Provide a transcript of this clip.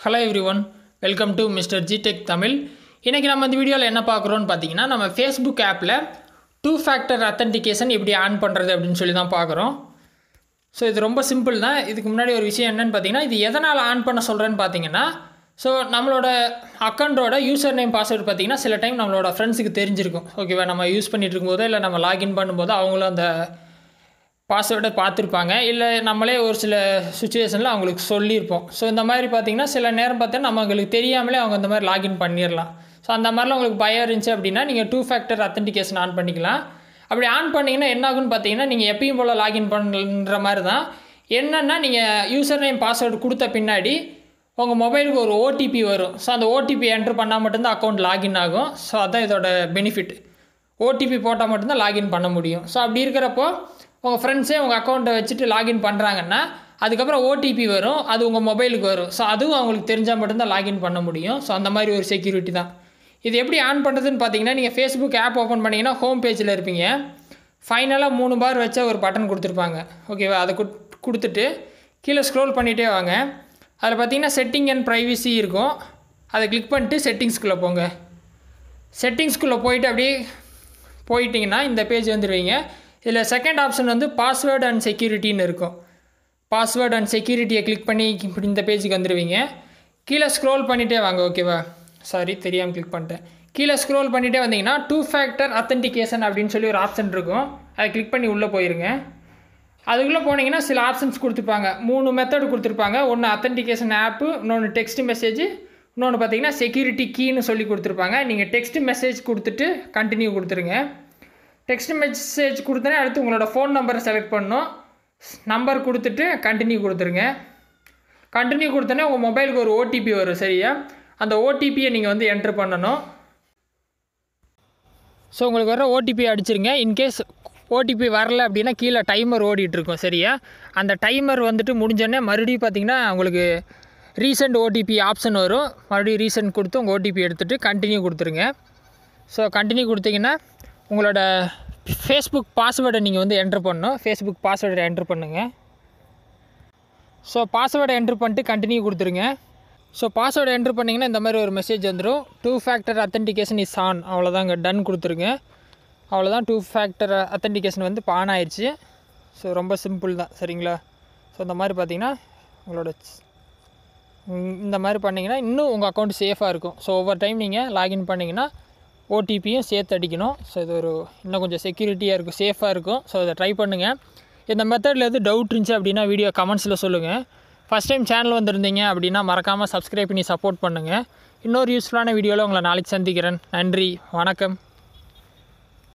hello every one welcome to mister G Tech Tamil இன்றைக்கி நம்ம இந்த வீடியோவில் என்ன பார்க்குறோன்னு பார்த்தீங்கன்னா நம்ம ஃபேஸ்புக் ஆப்பில் டூ ஃபேக்டர் அத்தன்டிகேஷன் எப்படி ஆன் பண்ணுறது அப்படின்னு சொல்லி தான் பார்க்குறோம் ஸோ இது ரொம்ப சிம்பிள் தான் இதுக்கு முன்னாடி ஒரு விஷயம் என்னன்னு பார்த்தீங்கன்னா இது எதனால் ஆன் பண்ண சொல்கிறேன்னு பார்த்தீங்கன்னா ஸோ நம்மளோட அக்கௌண்ட்டோட யூசர் நேம் பாஸ்வேர்டு பார்த்தீங்கன்னா சில டைம் நம்மளோட ஃப்ரெண்ட்ஸுக்கு தெரிஞ்சிருக்கும் ஓகேவா நம்ம யூஸ் பண்ணிட்டு இருக்கும்போதோ இல்லை நம்ம லாகின் பண்ணும்போது அவங்களும் அந்த பாஸ்வேர்டை பார்த்துருப்பாங்க இல்லை நம்மளே ஒரு சில சுச்சுவேஷனில் அவங்களுக்கு சொல்லியிருப்போம் ஸோ இந்த மாதிரி பார்த்தீங்கன்னா சில நேரம் பார்த்தா நம்மங்களுக்கு தெரியாமலே அவங்க இந்த மாதிரி லாகின் பண்ணிடலாம் ஸோ அந்த மாதிரிலாம் உங்களுக்கு பயம் இருந்துச்சு அப்படின்னா நீங்கள் டூ ஃபேக்டர் அத்தன்டிகேஷன் ஆன் பண்ணிக்கலாம் அப்படி ஆன் பண்ணிங்கன்னா என்ன ஆகுன்னு பார்த்தீங்கன்னா நீங்கள் எப்பயும் போல் லாகின் பண்ணுற மாதிரி தான் என்னென்னா நீங்கள் யூசர் நேம் பாஸ்வேர்டு கொடுத்த பின்னாடி உங்கள் மொபைலுக்கு ஒரு ஓடிபி வரும் ஸோ அந்த ஓடிபி என்ட்ரு பண்ணால் மட்டும்தான் அக்கௌண்ட் லாகின் ஆகும் ஸோ அதான் இதோட பெனிஃபிட் ஓடிபி போட்டால் மட்டும்தான் லாகின் பண்ண முடியும் ஸோ அப்படி இருக்கிறப்போ உங்கள் ஃப்ரெண்ட்ஸே உங்கள் அக்கௌண்ட்டை வச்சுட்டு லாகின் பண்ணுறாங்கன்னா அதுக்கப்புறம் ஓடிபி வரும் அது உங்கள் மொபைலுக்கு வரும் ஸோ அதுவும் அவங்களுக்கு தெரிஞ்சால் மட்டும்தான் லாகின் பண்ண முடியும் ஸோ அந்த மாதிரி ஒரு செக்யூரிட்டி தான் இது எப்படி ஆன் பண்ணுறதுன்னு பார்த்தீங்கன்னா நீங்கள் ஃபேஸ்புக் ஆப் ஓப்பன் பண்ணிங்கன்னா ஹோம் பேஜில் இருப்பீங்க ஃபைனலாக மூணு பார் வச்ச ஒரு பட்டன் கொடுத்துருப்பாங்க ஓகேவா அதை குட்- கொடுத்துட்டு கீழே ஸ்க்ரோல் பண்ணிகிட்டே வாங்க அதில் பார்த்தீங்கன்னா செட்டிங் அண்ட் ப்ரைவசி இருக்கும் அதை கிளிக் பண்ணிட்டு செட்டிங்ஸ்குள்ளே போங்க செட்டிங்ஸ்குள்ளே போயிட்டு அப்படியே போயிட்டீங்கன்னா இந்த பேஜ் வந்துடுவீங்க இதில் செகண்ட் ஆப்ஷன் வந்து பாஸ்வேர்டு அண்ட் செக்யூரிட்டின்னு இருக்கும் பாஸ்வேர்டு அண்ட் செக்யூரிட்டியை கிளிக் பண்ணி இப்படி இந்த பேஜுக்கு வந்துடுவீங்க கீழே ஸ்க்ரோல் பண்ணிகிட்டே வாங்க ஓகேவா சாரி தெரியாமல் கிளிக் பண்ணிட்டேன் கீழே ஸ்க்ரோல் பண்ணிகிட்டே வந்தீங்கன்னா டூ ஃபேக்டர் அத்தன்டிகேஷன் அப்படின்னு சொல்லி ஒரு ஆப்ஷன் இருக்கும் அதை கிளிக் பண்ணி உள்ளே போயிருங்க அதுக்குள்ளே போனீங்கன்னா சில ஆப்ஷன்ஸ் கொடுத்துருப்பாங்க மூணு மெத்தட் கொடுத்துருப்பாங்க ஒன்று அத்தன்டிகேஷன் ஆப்பு இன்னொன்று டெக்ஸ்ட் மெசேஜ் இன்னொன்று பார்த்தீங்கன்னா செக்யூரிட்டி கீன்னு சொல்லி கொடுத்துருப்பாங்க நீங்கள் டெக்ஸ்ட் மெசேஜ் கொடுத்துட்டு கண்டினியூ கொடுத்துருங்க டெக்ஸ்ட் மெசேஜ் கொடுத்தனே அடுத்து உங்களோட ஃபோன் நம்பரை செலக்ட் பண்ணணும் நம்பர் கொடுத்துட்டு கண்டினியூ கொடுத்துருங்க கண்டினியூ கொடுத்தோன்னே உங்கள் மொபைலுக்கு ஒரு ஓடிபி வரும் சரியா அந்த ஓடிபியை நீங்கள் வந்து என்ட்ரு பண்ணணும் ஸோ உங்களுக்கு வர ஓடிபி அடிச்சிருங்க இன்கேஸ் ஓடிபி வரல அப்படின்னா கீழே டைமர் ஓடிட்டு இருக்கும் சரியா அந்த டைமர் வந்துட்டு முடிஞ்சோடனே மறுபடியும் பார்த்தீங்கன்னா உங்களுக்கு ரீசெண்ட் ஓடிபி ஆப்ஷன் வரும் மறுபடியும் ரீசெண்ட் கொடுத்து உங்கள் ஓடிபி எடுத்துகிட்டு கண்டினியூ கொடுத்துருங்க ஸோ கண்டினியூ கொடுத்தீங்கன்னா உங்களோட ஃபேஸ்புக் பாஸ்வேர்டை நீங்கள் வந்து என்ட்ரு பண்ணணும் ஃபேஸ்புக் பாஸ்வேர்டை என்ட்ரு பண்ணுங்கள் ஸோ பாஸ்வேர்டை என்ட்ரு பண்ணிட்டு கண்டினியூ கொடுத்துருங்க ஸோ பாஸ்வேர்டை என்ட்ரு பண்ணிங்கன்னா இந்த மாதிரி ஒரு மெசேஜ் வந்துடும் two factor authentication is on அவ்வளோதாங்க டன் கொடுத்துருங்க அவ்வளோதான் டூ ஃபேக்டர் அத்தன்டிகேஷன் வந்து இப்போ ஆன் ஆயிடுச்சு ஸோ ரொம்ப சிம்பிள் தான் சரிங்களா ஸோ இந்த மாதிரி பார்த்தீங்கன்னா உங்களோட ஸ்- ம், இந்த மாதிரி பண்ணிங்கன்னா இன்னும் உங்கள் அக்கௌண்ட் சேஃபாக இருக்கும் ஸோ ஒவ்வொரு டைம் நீங்கள் லாகின் பண்ணிங்கன்னா ஓடிபியும் சேர்த்து அடிக்கணும் ஸோ இது ஒரு இன்னும் கொஞ்சம் செக்யூரிட்டியாக இருக்கும் சேஃபாக இருக்கும் ஸோ இதை ட்ரை பண்ணுங்கள் இந்த மெத்தடில் எது டவுட் இருந்துச்சு அப்படின்னா வீடியோ கமெண்ட்ஸில் சொல்லுங்கள் ஃபஸ்ட் டைம் சேனல் வந்திருந்தீங்க அப்படின்னா மறக்காமல் சப்ஸ்கிரைப் பண்ணி சப்போர்ட் பண்ணுங்கள் இன்னொரு யூஸ்ஃபுல்லான வீடியோவில் உங்களை நாளைக்கு சந்திக்கிறேன் நன்றி வணக்கம்